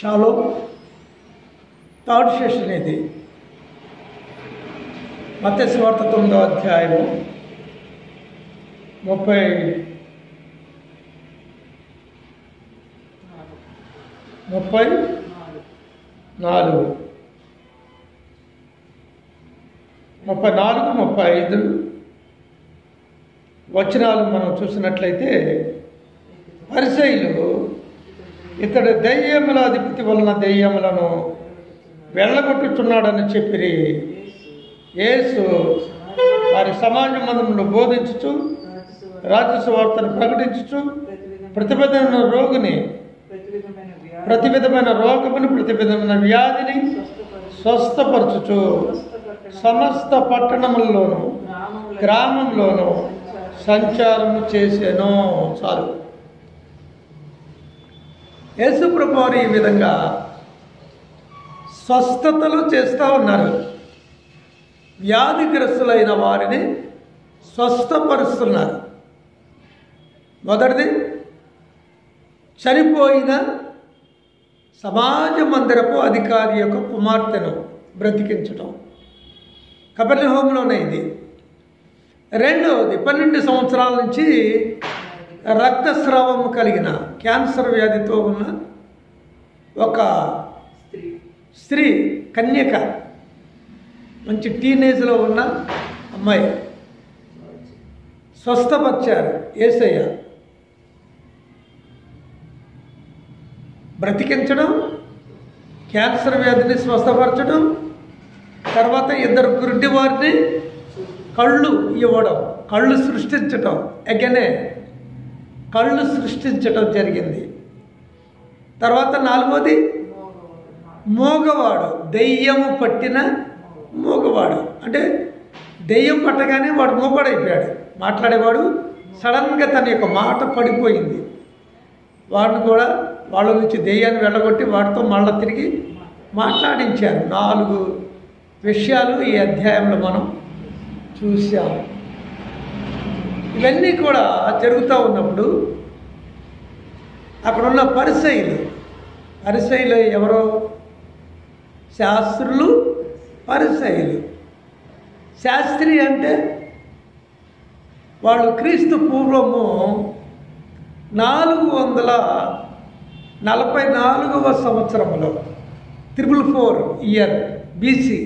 shallow third session ఇది మత్స్యవార్త తొమ్మిదో అధ్యాయము ముప్పై ముప్పై నాలుగు ముప్పై నాలుగు ముప్పై ఐదు వచనాలు మనం చూసినట్లయితే పరిసైలు ఇతడు దెయ్యముల అధిపతి వలన దెయ్యములను వెళ్ళగొట్టుచున్నాడని చెప్పిరి యేసు వారి సమాజ మందంలో బోధించుచు రాజస్వార్తను ప్రకటించుచు ప్రతిబద్ధమైన రోగిని ప్రతి విధమైన రోగముని ప్రతి విధమైన వ్యాధిని స్వస్థపరచుచు సమస్త పట్టణముల్లోనూ గ్రామంలోనూ సంచారము చేసాను చాలు యేసుప్రభు వారు ఈ విధంగా స్వస్థతలు చేస్తూ ఉన్నారు వ్యాధిగ్రస్తులైన వారిని స్వస్థపరుస్తున్నారు మొదటిది చనిపోయిన సమాజ మందిరపు అధికారి యొక్క కుమార్తెను బ్రతికించటం కబర్లి హోంలోనే ఇది రెండవది పన్నెండు సంవత్సరాల నుంచి రక్తస్రావం కలిగిన క్యాన్సర్ వ్యాధితో ఉన్న ఒక స్త్రీ కన్యక మంచి టీనేజ్లో ఉన్న అమ్మాయి స్వస్థపరిచారు ఏసయ్య బ్రతికించడం క్యాన్సర్ వ్యాధిని స్వస్థపరచడం తర్వాత ఇద్దరు గురుడి వారిని కళ్ళు ఇవ్వడం కళ్ళు సృష్టించటం ఎగనే కళ్ళు సృష్టించటం జరిగింది తర్వాత నాలుగోది మోగవాడు దెయ్యము పట్టిన మోగవాడు అంటే దెయ్యం పట్టగానే వాడు మోగడైపోయాడు మాట్లాడేవాడు సడన్గా తన యొక్క మాట పడిపోయింది వాడిని కూడా వాళ్ళ నుంచి దెయ్యాన్ని వెళ్ళగొట్టి వాడితో మళ్ళీ తిరిగి మాట్లాడించారు నాలుగు విషయాలు ఈ అధ్యాయంలో మనం చూసాము ఇవన్నీ కూడా జరుగుతూ ఉన్నప్పుడు అక్కడున్న పరిసైలు పరిసైలు ఎవరో శాస్త్రులు పరిసైలు శాస్త్రి అంటే వాళ్ళు క్రీస్తు పూర్వము నాలుగు వందల నలభై నాలుగవ సంవత్సరంలో triple four year BC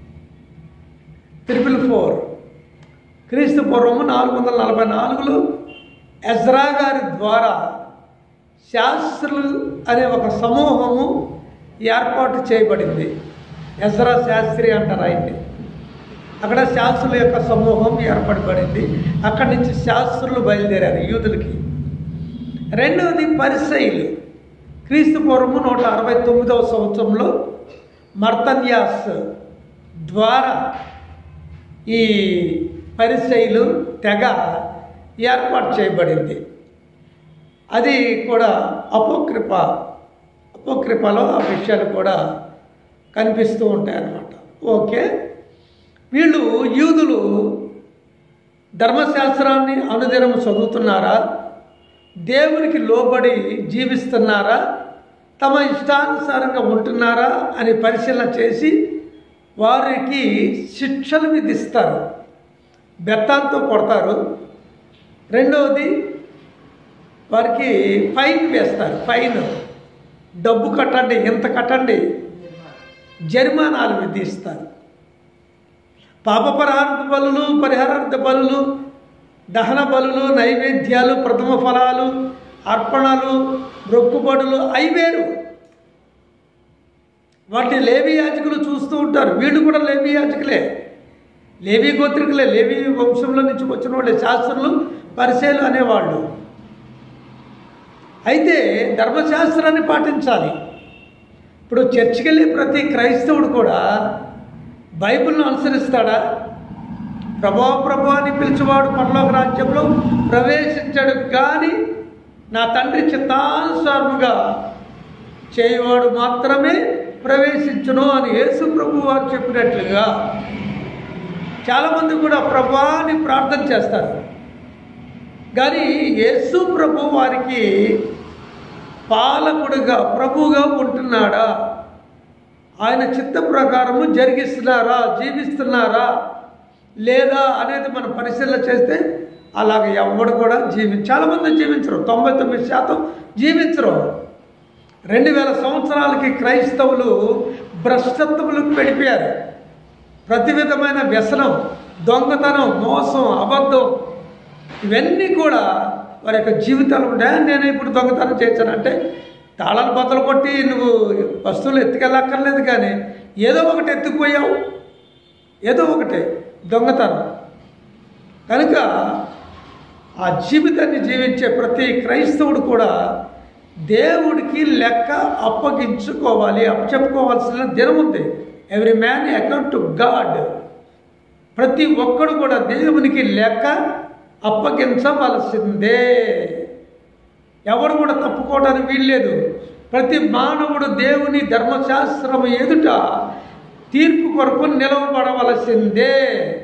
triple four క్రీస్తు పూర్వము నాలుగు వందల నలభై నాలుగులో ఎజ్రా గారి ద్వారా శాస్త్రులు అనే ఒక సమూహము ఏర్పాటు చేయబడింది ఎజ్రా శాస్త్రి అంటారు ఆయన్ని అక్కడ శాస్త్రుల యొక్క సమూహం ఏర్పడబడింది అక్కడి నుంచి శాస్త్రులు బయలుదేరారు యూదులకి రెండవది పరిసైలు క్రీస్తు పూర్వము నూట అరవై తొమ్మిదవ సంవత్సరంలో మర్తన్యాస్ ద్వారా ఈ పరిశైలు తెగ ఏర్పాటు చేయబడింది అది కూడా అపోకృప అపోకృపలో ఆ విషయాలు కూడా కనిపిస్తూ ఉంటాయి అన్నమాట ఓకే వీళ్ళు యూదులు ధర్మశాస్త్రాన్ని అనుదినం చదువుతున్నారా దేవునికి లోబడి జీవిస్తున్నారా తమ ఇష్టానుసారంగా ఉంటున్నారా అని పరిశీలన చేసి వారికి శిక్షలు విధిస్తారు బెత్తాలతో కొడతారు రెండవది వారికి ఫైన్ వేస్తారు ఫైన్ డబ్బు కట్టండి ఎంత కట్టండి జరిమానాలు విధిస్తారు పాపపరార్థ బలులు పరిహారార్థ బలులు దహన బలులు నైవేద్యాలు ప్రథమ ఫలాలు అర్పణలు మొక్కుబడులు అవి వేరు వాటిని లేవి యాజకులు చూస్తూ ఉంటారు వీళ్ళు కూడా లేవి యాజకులే లేవి గోత్రికులే లేవి వంశంలో నుంచి వచ్చిన వాళ్ళే శాస్త్రులు పరిశీలు అనేవాళ్ళు అయితే ధర్మశాస్త్రాన్ని పాటించాలి ఇప్పుడు చర్చికి వెళ్ళే ప్రతి క్రైస్తవుడు కూడా బైబిల్ను అనుసరిస్తాడా ప్రభా ప్రభా అని పిలిచేవాడు పరలోక రాజ్యంలో ప్రవేశించాడు కానీ నా తండ్రి చిత్తానుసారముగా చేయవాడు మాత్రమే ప్రవేశించును అని యేసు ప్రభు వారు చెప్పినట్లుగా చాలామంది కూడా ప్రభా అని ప్రార్థన చేస్తారు కానీ యేసు ప్రభు వారికి పాలకుడుగా ప్రభువుగా ఉంటున్నాడా ఆయన చిత్త ప్రకారము జరిగిస్తున్నారా జీవిస్తున్నారా లేదా అనేది మనం పరిశీలన చేస్తే అలాగ ఎవడు కూడా జీవి చాలామంది జీవించరు తొంభై తొమ్మిది శాతం జీవించరు రెండు వేల సంవత్సరాలకి క్రైస్తవులు భ్రష్టత్వములకు వెళ్ళిపోయారు ప్రతి విధమైన వ్యసనం దొంగతనం మోసం అబద్ధం ఇవన్నీ కూడా వారి యొక్క జీవితాలు ఉంటాయి నేను ఇప్పుడు దొంగతనం చేశానంటే తాళాలు బద్దలు కొట్టి నువ్వు వస్తువులు ఎత్తుకెళ్ళక్కర్లేదు కానీ ఏదో ఒకటి ఎత్తుకుపోయావు ఏదో ఒకటి దొంగతనం కనుక ఆ జీవితాన్ని జీవించే ప్రతి క్రైస్తవుడు కూడా దేవుడికి లెక్క అప్పగించుకోవాలి అప్పచెప్పుకోవాల్సిన దినం ఉంది every man account to God ప్రతి ఒక్కడు కూడా దేవునికి లెక్క అప్పగించవలసిందే ఎవడు కూడా తప్పుకోవడానికి వీల్లేదు ప్రతి మానవుడు దేవుని ధర్మశాస్త్రం ఎదుట తీర్పు కొరకు నిలవబడవలసిందే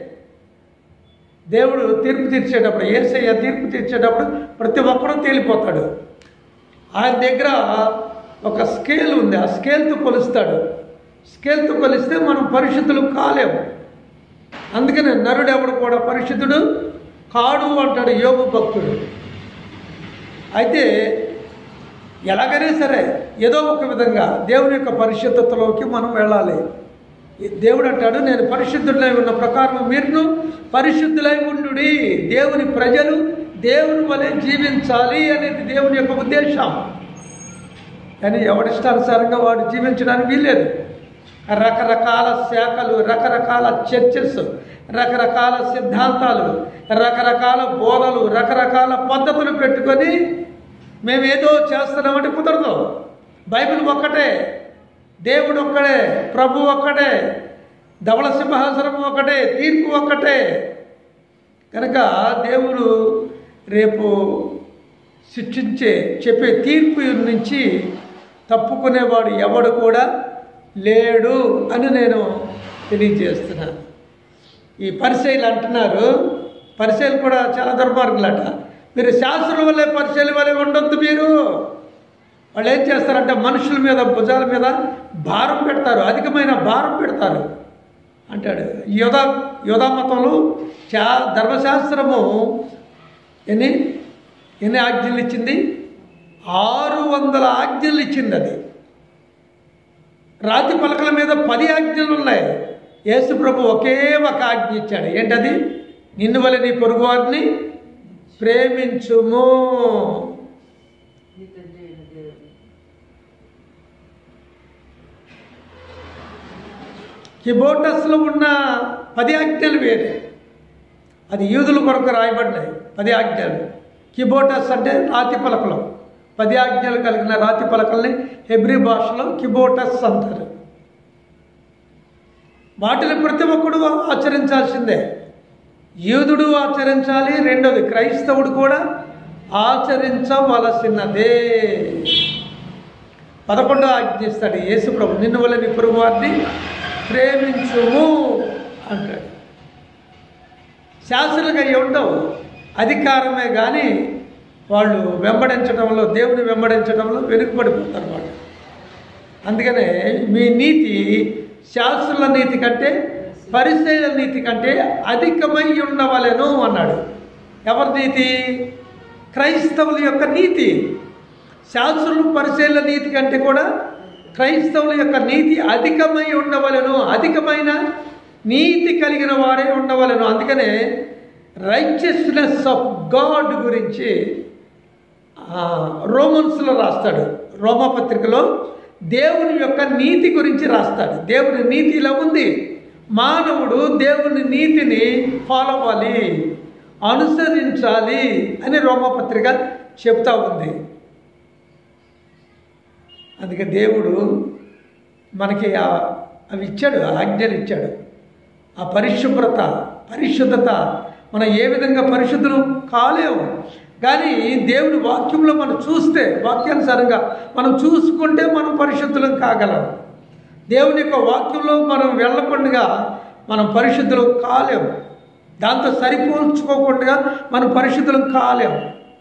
దేవుడు తీర్పు తీర్చేటప్పుడు ఏసయ్య తీర్పు తీర్చేటప్పుడు ప్రతి ఒక్కడూ తేలిపోతాడు ఆయన దగ్గర ఒక స్కేల్ ఉంది ఆ స్కేల్తో కొలుస్తాడు స్కేల్తో కొలిస్తే మనం పరిశుద్ధులు కాలేము అందుకనే నరుడు ఎవడు కూడా పరిశుద్ధుడు కాడు అంటాడు యోగు భక్తుడు అయితే ఎలాగైనా సరే ఏదో ఒక విధంగా దేవుని యొక్క పరిశుద్ధతలోకి మనం వెళ్ళాలి దేవుడు అంటాడు నేను పరిశుద్ధులై ఉన్న ప్రకారం మీరును పరిశుద్ధులై ఉండు దేవుని ప్రజలు దేవుని వలె జీవించాలి అనేది దేవుని యొక్క ఉద్దేశం కానీ ఎవడిష్టానుసారంగా వాడు జీవించడానికి వీల్లేదు రకరకాల శాఖలు రకరకాల చర్చెస్ రకరకాల సిద్ధాంతాలు రకరకాల బోధలు రకరకాల పద్ధతులు పెట్టుకొని మేము ఏదో చేస్తున్నామంటే కుదరదు బైబిల్ ఒక్కటే దేవుడు ఒక్కడే ప్రభు ఒక్కడే ధవళ సింహాసనం ఒకటే తీర్పు ఒక్కటే కనుక దేవుడు రేపు శిక్షించే చెప్పే తీర్పు నుంచి తప్పుకునేవాడు ఎవడు కూడా లేడు అని నేను తెలియజేస్తున్నాను ఈ పరిశైలు అంటున్నారు పరిశైలు కూడా చాలా దుర్మార్గులట మీరు శాస్త్రుల వల్లే పరిశైలి వల్లే ఉండొద్దు మీరు వాళ్ళు ఏం చేస్తారంటే మనుషుల మీద భుజాల మీద భారం పెడతారు అధికమైన భారం పెడతారు అంటాడు యోధా యోధా మతంలో చా ధర్మశాస్త్రము ఎన్ని ఎన్ని ఆజ్ఞలు ఇచ్చింది ఆరు వందల ఆజ్ఞలు ఇచ్చింది అది రాతి పలకల మీద పది ఆజ్ఞలు ఉన్నాయి యేసు ప్రభు ఒకే ఒక ఆజ్ఞ ఇచ్చాడు ఏంటది నిన్ను వల్ల నీ పొరుగు వారిని ప్రేమించుము కిబోటస్లో ఉన్న పది ఆజ్ఞలు వేరే అది యూదుల కొరకు రాయబడ్డాయి పది ఆజ్ఞలు కిబోటస్ అంటే రాతి పలకలు పది ఆజ్ఞలు కలిగిన రాతి పలకల్ని హెబ్రి భాషలో కిబోటస్ అంటారు వాటిని ప్రతి ఒక్కడు ఆచరించాల్సిందే యూదుడు ఆచరించాలి రెండోది క్రైస్తవుడు కూడా ఆచరించవలసినదే పదకొండో ఆజ్ఞిస్తాడు యేసు ప్రభు నిన్ను వల్ల నీ పొరుగు వారిని ప్రేమించుము అంటాడు శాస్త్రులుగా ఉండవు అధికారమే కానీ వాళ్ళు వెంబడించడంలో దేవుని వెంబడించడంలో వెనుకబడిపోతారు వాళ్ళు అందుకనే మీ నీతి శాస్త్రుల నీతి కంటే పరిశీల నీతి కంటే అధికమై ఉండవలెను అన్నాడు ఎవరి నీతి క్రైస్తవుల యొక్క నీతి శాస్త్రులు పరిశీలన నీతి కంటే కూడా క్రైస్తవుల యొక్క నీతి అధికమై ఉండవలను అధికమైన నీతి కలిగిన వారే ఉండవలను అందుకనే రైచియస్నెస్ ఆఫ్ గాడ్ గురించి ఆ, రోమన్స్లో రాస్తాడు రోమపత్రికలో దేవుని యొక్క నీతి గురించి రాస్తాడు దేవుని నీతి ఇలా ఉంది మానవుడు దేవుని నీతిని ఫాలో అవ్వాలి అనుసరించాలి అని రోమపత్రిక చెప్తా ఉంది అందుకే దేవుడు మనకి ఆ- అవి ఇచ్చాడు ఆ ఆజ్ఞలు ఇచ్చాడు ఆ పరిశుభ్రత పరిశుద్ధత మనం ఏ విధంగా పరిశుద్ధులు కాలేము కానీ దేవుడి వాక్యంలో మనం చూస్తే వాక్యానుసారంగా మనం చూసుకుంటే మనం పరిశుద్ధులం కాగలం దేవుని యొక్క వాక్యంలో మనం వెళ్ళకుండా మనం పరిశుద్ధులు కాలేము దాంతో సరిపోల్చుకోకుండా మనం పరిశుద్ధులం కాలేము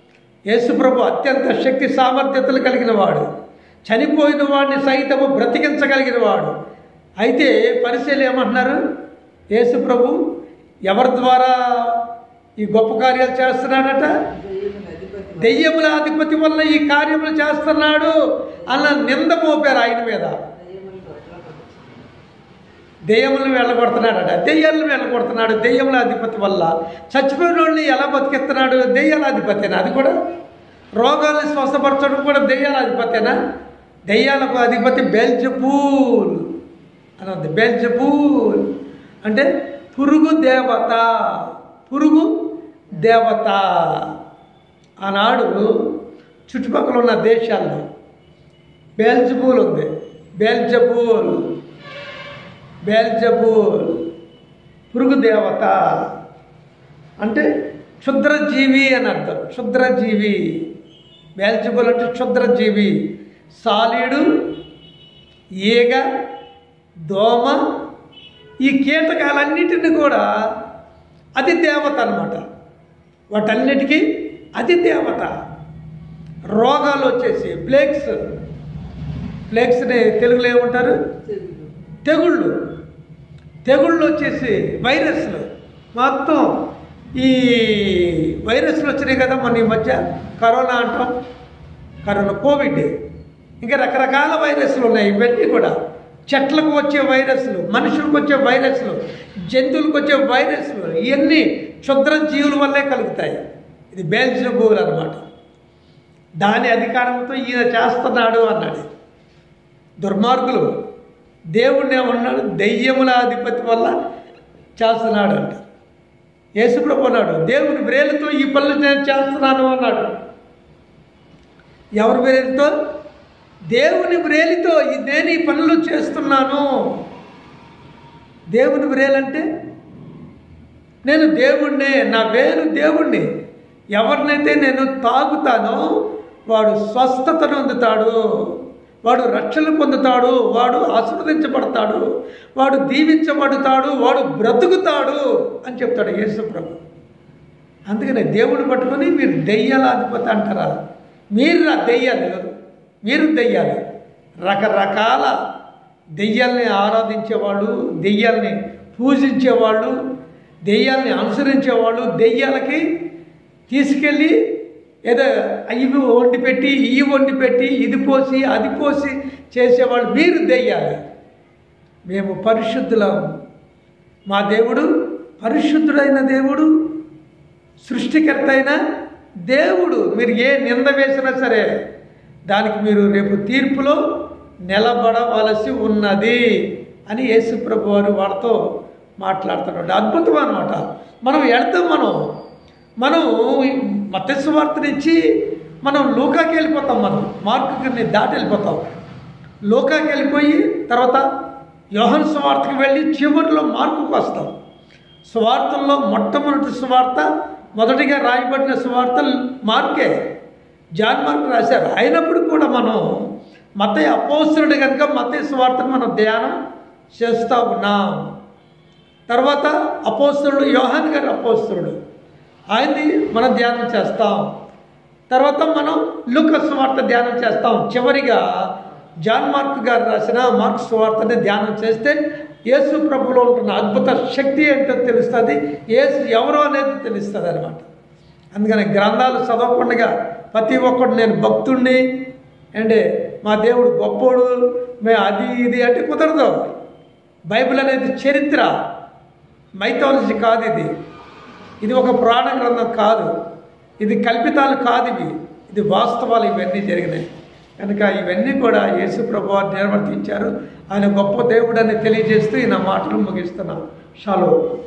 యేసుప్రభు అత్యంత శక్తి సామర్థ్యతలు కలిగిన వాడు చనిపోయిన వాడిని సైతము బ్రతికించగలిగిన వాడు అయితే పరిశీలి ఏమంటున్నారు యేసుప్రభు ఎవరి ద్వారా ఈ గొప్ప కార్యాలు చేస్తున్నాడట దెయ్యముల అధిపతి దెయ్యముల అధిపతి వల్ల ఈ కార్యములు చేస్తున్నాడు అన్న నింద మోపారు ఆయన మీద దెయ్యములు కొట్టలకొచ్చు దెయ్యములను వెళ్ళగొడుతున్నాడట దెయ్యాలను వెళ్ళగొడుతున్నాడు దెయ్యముల అధిపతి వల్ల చచ్చిపోయిన వాళ్ళని ఎలా బతికిస్తున్నాడు దెయ్యాల అధిపతేనా అది కూడా రోగాల్ని స్వస్థపరచడం కూడా దెయ్యాల అధిపతేనా దెయ్యాలకు అధిపతి బెల్జపూల్ అని ఉంది బెల్జపూల్ అంటే పురుగు దేవత పురుగు దేవత ఆనాడు చుట్టుపక్కల ఉన్న దేశాల్లో బెల్జపూల్ ఉంది బెల్జపూల్ బేల్జబూల్ పురుగు దేవత అంటే క్షుద్రజీవి అని అర్థం క్షుద్రజీవి బేల్జబుల్ అంటే క్షుద్రజీవి సాలీడు ఈగ దోమ ఈ కీటకాలన్నిటిని కూడా అది దేవత అన్నమాట వాటన్నిటికీ అది దేవత రోగాలు వచ్చేసి ప్లేక్స్ ప్లేక్స్ని తెలుగులో ఏమంటారు తెగులు తెగుళ్ళు తెగుళ్ళు వచ్చేసి వైరస్లు మొత్తం ఈ వైరస్లు వచ్చినాయి కదా మన ఈ మధ్య కరోనా అంటాం కరోనా కోవిడ్ ఇంకా రకరకాల వైరస్లు ఉన్నాయి ఇవన్నీ కూడా చెట్లకు వచ్చే వైరస్లు మనుషులకు వచ్చే వైరస్లు జంతువులకు వచ్చే వైరస్లు ఇవన్నీ క్షుద్ర జీవుల వల్లే కలుగుతాయి ఇది బేల్జబూల్ అన్నమాట దాని అధికారంతో ఈయన చేస్తున్నాడు అన్నాడు దుర్మార్గులు దేవుణ్ణి ఏమన్నాడు దెయ్యముల అధిపతి వల్ల చేస్తున్నాడు అంట యేసుప్రభు అన్నాడు దేవుని వ్రేలుతో ఈ పనులు నేను చేస్తున్నాను అన్నాడు ఎవరి వ్రేలితో దేవుని వ్రేలితో ఈ నేను ఈ పనులు చేస్తున్నాను దేవుని వ్రేలంటే నేను దేవుణ్ణే నా వేలు దేవుణ్ణి ఎవరినైతే నేను తాగుతానో వాడు స్వస్థతను అందుతాడు వాడు రక్షణ పొందుతాడు వాడు ఆశీర్వదించబడతాడు వాడు దీవించబడతాడు వాడు బ్రతుకుతాడు అని చెప్తాడు యేసు ప్రభు అందుకనే దేవుడు పట్టుకొని మీరు దెయ్యాల అధిపతి అంటారా మీరు రా దెయ్యాలు మీరు దెయ్యాలు రకరకాల దెయ్యాల్ని ఆరాధించేవాళ్ళు దెయ్యాల్ని పూజించేవాళ్ళు దెయ్యాల్ని అనుసరించేవాళ్ళు దెయ్యాలకి తీసుకెళ్ళి ఏదో ఇవి వండి పెట్టి ఈ వండి పెట్టి ఇది పోసి అది పోసి చేసేవాళ్ళు మీరు దెయ్యాలి మేము పరిశుద్ధులం మా దేవుడు పరిశుద్ధుడైన దేవుడు సృష్టికర్త అయిన దేవుడు మీరు ఏ నింద వేసినా సరే దానికి మీరు రేపు తీర్పులో నిలబడవలసి ఉన్నది అని యేసుప్రభు వారు వారితో మాట్లాడుతున్నాడు అద్భుతం అనమాట మనం వెళ్తాం మనం మనం మత్స్సు వార్తనిచ్చి మనం లోకాకి వెళ్ళిపోతాం మనం మార్కుని దాటి వెళ్ళిపోతాం లోకాకి వెళ్ళిపోయి తర్వాత యోహన్ సువార్తకి వెళ్ళి చివరిలో మార్పుకు వస్తాం సువార్తల్లో మొట్టమొదటి సువార్త మొదటిగా రాయబడిన సువార్త మార్కే జాన్ మార్క్ రాశారు అయినప్పుడు కూడా మనం మతయ్య అపోస్తుడు కనుక మతయ్య సువార్తను మనం ధ్యానం చేస్తూ ఉన్నాం తర్వాత అపోస్తుడు యోహాన్ గారి అపోస్తుడు ఆయన్ని మనం ధ్యానం చేస్తాం తర్వాత మనం లూకస్ వార్త ధ్యానం చేస్తాం చివరిగా జాన్ మార్క్ గారు రాసిన మార్క్స్ వార్తని ధ్యానం చేస్తే యేసు ప్రభులో ఉంటున్న అద్భుత శక్తి ఏంటో తెలుస్తుంది యేసు ఎవరో అనేది తెలుస్తుంది అనమాట అందుకని గ్రంథాలు చదవకుండా ప్రతి ఒక్కడు నేను భక్తుణ్ణి అంటే మా దేవుడు గొప్పోడు మే అది ఇది అంటే కుదరదు బైబిల్ అనేది చరిత్ర మైథాలజీ కాదు ఇది ఇది ఒక పురాణ గ్రంథం కాదు ఇది కల్పితాలు కాదు ఇవి ఇది వాస్తవాలు ఇవన్నీ జరిగినాయి కనుక ఇవన్నీ కూడా యేసు ప్రభు వారు నిర్వర్తించారు ఆయన గొప్ప దేవుడని తెలియజేస్తూ ఈ నా మాటలు ముగిస్తున్నాను షాలో